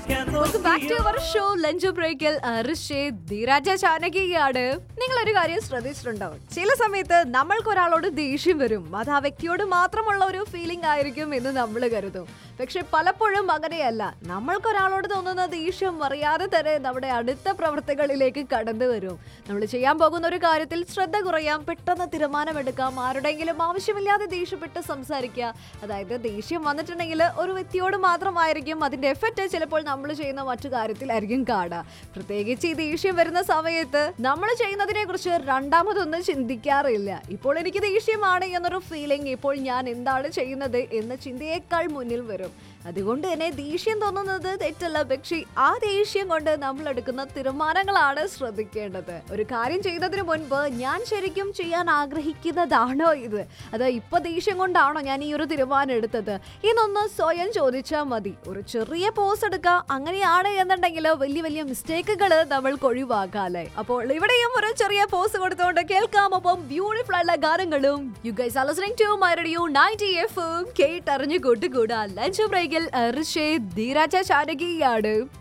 welcome back to our show lunch ബ്രേക്കിൽ ഋഷി ധീരാജ ചാനകിയാണ് നിങ്ങൾ ഒരു കാര്യം ശ്രദ്ധിച്ചിട്ടുണ്ടാവും ചില സമയത്ത് നമ്മൾക്ക് ഒരാളോട് ദേഷ്യം വരും അത് ആ വ്യക്തിയോട് മാത്രമുള്ള ഒരു ഫീലിംഗ് ആയിരിക്കും എന്ന് നമ്മൾ കരുതും പക്ഷെ പലപ്പോഴും അങ്ങനെയല്ല നമ്മൾക്ക് ഒരാളോട് തോന്നുന്ന ദേഷ്യം അറിയാതെ തന്നെ നമ്മുടെ അടുത്ത പ്രവൃത്തികളിലേക്ക് കടന്നു വരും നമ്മൾ ചെയ്യാൻ പോകുന്ന ഒരു കാര്യത്തിൽ ശ്രദ്ധ കുറയാം പെട്ടെന്ന് തീരുമാനമെടുക്കാം ആരുടെയെങ്കിലും ആവശ്യമില്ലാതെ ദേഷ്യപ്പെട്ട് സംസാരിക്കുക അതായത് ദേഷ്യം വന്നിട്ടുണ്ടെങ്കിൽ ഒരു വ്യക്തിയോട് മാത്രമായിരിക്കും അതിന്റെ എഫക്റ്റ് ചിലപ്പോൾ നമ്മൾ ചെയ്യുന്ന മറ്റു കാര്യത്തിലായിരിക്കും കാണുക പ്രത്യേകിച്ച് ഈ ദേഷ്യം വരുന്ന സമയത്ത് നമ്മൾ ചെയ്യുന്നതിനെ കുറിച്ച് രണ്ടാമതൊന്നും ചിന്തിക്കാറില്ല ഇപ്പോൾ എനിക്ക് ദേഷ്യമാണ് എന്നൊരു ഫീലിംഗ് ഇപ്പോൾ ഞാൻ എന്താണ് ചെയ്യുന്നത് എന്ന ചിന്തയേക്കാൾ മുന്നിൽ വരും അതുകൊണ്ട് തന്നെ ദേഷ്യം തോന്നുന്നത് തെറ്റല്ല പക്ഷേ ആ ദേഷ്യം കൊണ്ട് നമ്മൾ എടുക്കുന്ന തീരുമാനങ്ങളാണ് ശ്രദ്ധിക്കേണ്ടത് ഒരു കാര്യം ചെയ്യുന്നതിന് മുൻപ് ഞാൻ ശരിക്കും ചെയ്യാൻ ആഗ്രഹിക്കുന്നതാണോ ഇത് അത് ഇപ്പൊ ദേഷ്യം കൊണ്ടാണോ ഞാൻ ഈ ഒരു തീരുമാനം എടുത്തത് എന്നൊന്ന് സ്വയം ചോദിച്ചാൽ മതി ഒരു ചെറിയ പോസ് എടുക്കുക അങ്ങനെയാണ് എന്നുണ്ടെങ്കിൽ വലിയ വലിയ മിസ്റ്റേക്കുകൾ നമ്മൾക്ക് ഒഴിവാക്കാല്ലേ അപ്പോൾ ഇവിടെയും ഒരു ചെറിയ പോസ് കൊടുത്തുകൊണ്ട് കേൾക്കാം ഒപ്പം ബ്യൂട്ടിഫുൾ ആയിട്ടുള്ള ഗാനങ്ങളും you guys are listening to my radio 90 F കേട്ടറിഞ്ഞു കൂട്ടുകൂടാ ലഞ്ച് ബ്രേക്കിൽ ഋഷേ ധീരാജ ചാനകിയാണ്